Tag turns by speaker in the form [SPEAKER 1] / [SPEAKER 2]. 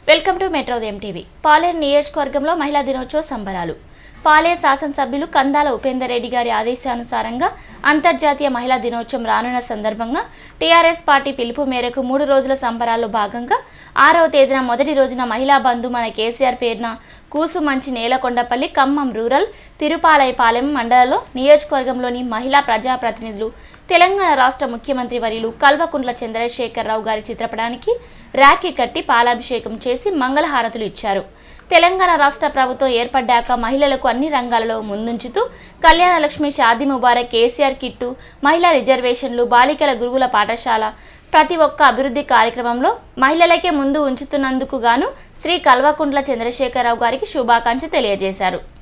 [SPEAKER 1] welcome to Metrodayam TV Paleru నియోజకవర్గంలో మహిళా దినోత్సవ సంబరాలు పాలేరు శాసనసభ్యులు కందాల ఉపేందర్ రెడ్డి గారి ఆదేశానుసారంగా అంతర్జాతీయ మహిళా దినోత్సవం రానున్న సందర్భంగా టీఆర్ఎస్ పార్టీ పిలుపు మేరకు మూడు రోజుల సంబరాల్లో భాగంగా ఆరవ తేదీన మొదటి రోజున మహిళా బంధు మన కేసీఆర్ పేరున కూసుమంచి నేలకొండపల్లి ఖమ్మం రూరల్ తిరుపాలయపాలెం మండలంలో నియోజకవర్గంలోని మహిళా ప్రజాప్రతినిధులు తెలంగాణ రాష్ట్ర ముఖ్యమంత్రి వర్యులు కల్వకుంట్ల చంద్రశేఖరరావు గారి చిత్రపటానికి రాఖీ కట్టి పాలాభిషేకం చేసి మంగళహారతులు ఇచ్చారు తెలంగాణ రాష్ట్ర ప్రభుత్వం ఏర్పడ్డాక మహిళలకు అన్ని రంగాలలో ముందుంచుతూ కళ్యాణ లక్ష్మి షాదీ ముబారక్ కేసీఆర్ కిట్టు మహిళా రిజర్వేషన్లు బాలికల గురువుల పాఠశాల ప్రతి ఒక్క అభివృద్ధి కార్యక్రమంలో మహిళలకే ముందు ఉంచుతున్నందుకు గాను శ్రీ కల్వకుంట్ల చంద్రశేఖరరావు గారికి శుభాకాంక్షలు తెలియజేశారు